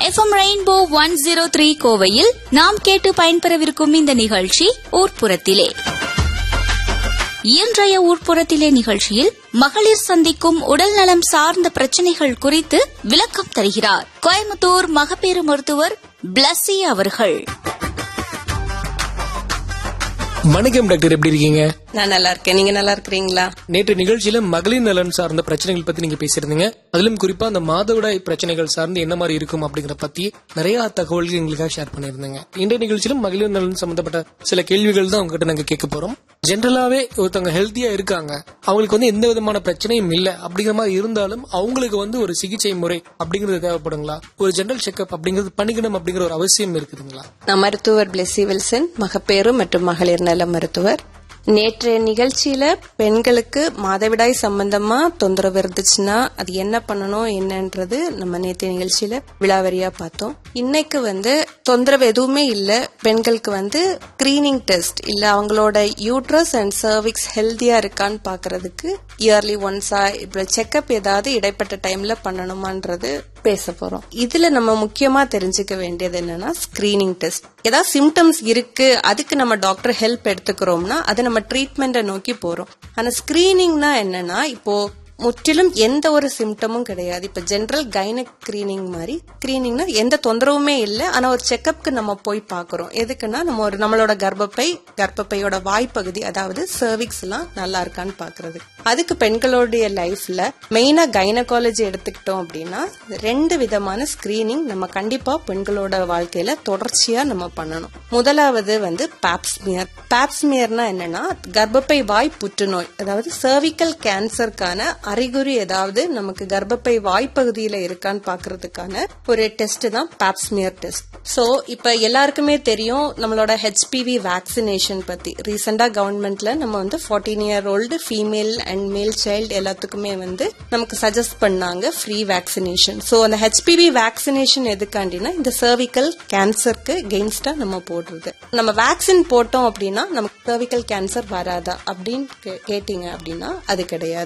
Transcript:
FM Rainbow one zero three கோவையில் நாம் கேட்டு பயன்பெறவிருக்கும் இந்த நிகழ்ச்சி ஊர்ப்புறத்திலே இன்றைய ஊர்ப்புறத்திலே நிகழ்ச்சியில் மகளிர் சந்திக்கும் உடல் நலம் சார்ந்த பிரச்சனைகள் குறித்து விளக்கம் தருகிறார் கோயம்புத்தூர் மகப்பேறு மருத்துவர் பிளஸ்ஸி அவர்கள் வணக்கம் டாக்டர் எப்படி இருக்கீங்க நான் நல்லா இருக்கேன் நீங்க நல்லா இருக்கிறீங்களா நேற்று நிகழ்ச்சியில மகளிர் நலன் சார்ந்த பிரச்சனைகள் பத்தி நீங்க பேசியிருந்தீங்க அதிலும் குறிப்பா அந்த மாதவிடாய் பிரச்சனைகள் சார்ந்து என்ன மாதிரி இருக்கும் அப்படிங்கிற பத்தி நிறைய தகவல்கள் எங்களுக்காக ஷேர் பண்ணியிருந்தீங்க இன்றைய நிகழ்ச்சியிலும் மகளிர் நலன் சம்பந்தப்பட்ட சில கேள்விகள் தான் உங்ககிட்ட நாங்க கேட்க போறோம் ஜென்ரலாவே ஒருத்தவங்க ஹெல்த்தியா இருக்காங்க அவங்களுக்கு வந்து எந்த விதமான பிரச்சனையும் இல்ல அப்படிங்கிற மாதிரி இருந்தாலும் அவங்களுக்கு வந்து ஒரு சிகிச்சை முறை அப்படிங்கிறது தேவைப்படுங்களா ஒரு ஜெனரல் செக்அப் அப்படிங்கிறது பண்ணிக்கணும் அப்படிங்கிற ஒரு அவசியம் இருக்குதுங்களா நான் மருத்துவர் பிளெஸி வில்சன் மகப்பேறு மற்றும் மகளிர் நல மருத்துவர் நேற்றைய நிகழ்ச்சியில பெண்களுக்கு மாதவிடாய் சம்பந்தமா தொந்தரவு இருந்துச்சுன்னா அது என்ன பண்ணணும் என்னன்றது நம்ம நேற்றைய நிகழ்ச்சியில விழாவரியா பார்த்தோம் இன்னைக்கு வந்து தொந்தரவு எதுவுமே இல்ல பெண்களுக்கு வந்து ஸ்கிரீனிங் டெஸ்ட் இல்ல அவங்களோட யூட்ரஸ் அண்ட் சர்விக்ஸ் ஹெல்தியா இருக்கான்னு பாக்குறதுக்கு இயர்லி ஒன்ஸா இப்ப செக்அப் ஏதாவது இடைப்பட்ட டைம்ல பண்ணணுமான்றது பேச போறோம் இதுல நம்ம முக்கியமா தெரிஞ்சுக்க வேண்டியது என்னன்னா ஸ்கிரீனிங் டெஸ்ட் ஏதாவது சிம்டம்ஸ் இருக்கு அதுக்கு நம்ம டாக்டர் ஹெல்ப் எடுத்துக்கிறோம்னா அது நம்ம ட்ரீட்மெண்ட்டை நோக்கி போறோம் ஆனா ஸ்கிரீனிங்னா என்னன்னா இப்போ முற்றிலும் எந்த ஒரு சிம்டமும் கிடையாது இப்ப ஜென்ரல் கைனக் ஸ்கிரீனிங் மாதிரி ஸ்கிரீனிங்னா எந்த தொந்தரவுமே இல்லை ஆனா ஒரு செக்கப்க்கு நம்ம போய் பாக்குறோம் எதுக்குன்னா நம்ம ஒரு நம்மளோட கர்ப்பப்பை கர்ப்பப்பையோட வாய்ப்பகுதி அதாவது சர்விக்ஸ் எல்லாம் நல்லா இருக்கான்னு பாக்குறது அதுக்கு பெண்களுடைய லைஃப்ல மெயினா கைனகாலஜி எடுத்துக்கிட்டோம் அப்படின்னா ரெண்டு விதமான ஸ்கிரீனிங் நம்ம கண்டிப்பா பெண்களோட வாழ்க்கையில தொடர்ச்சியா நம்ம பண்ணணும் முதலாவது வந்து பாப்ஸ்மியர் பாப்ஸ்மியர்னா என்னன்னா கர்ப்பப்பை வாய் புற்றுநோய் அதாவது சர்விக்கல் கேன்சருக்கான அறிகுறி ஏதாவது நமக்கு கர்ப்பப்பை வாய்ப்பகுதியில இருக்கான்னு பாக்குறதுக்கான ஒரு டெஸ்ட் தான் பாப்ஸ்மியர் டெஸ்ட் சோ இப்ப எல்லாருக்குமே தெரியும் நம்மளோட ஹெச்பிவி வேக்சினேஷன் பத்தி ரீசெண்டா கவர்மெண்ட்ல நம்ம வந்து fourteen year old female and male child எல்லாத்துக்குமே வந்து நமக்கு சஜஸ்ட் பண்ணாங்க ஃப்ரீ வேக்சினேஷன் சோ அந்த ஹெச்பிவி வேக்சினேஷன் எதுக்காண்டினா இந்த சர்விக்கல் கேன்சருக்கு கெயின்ஸ்டா நம்ம போடுறது நம்ம வேக்சின் போட்டோம் அப்படின்னா நமக்கு சர்விக்கல் கேன்சர் வராதா அப்படின்னு கே- கேட்டீங்க அப்படின்னா அது கிடையாது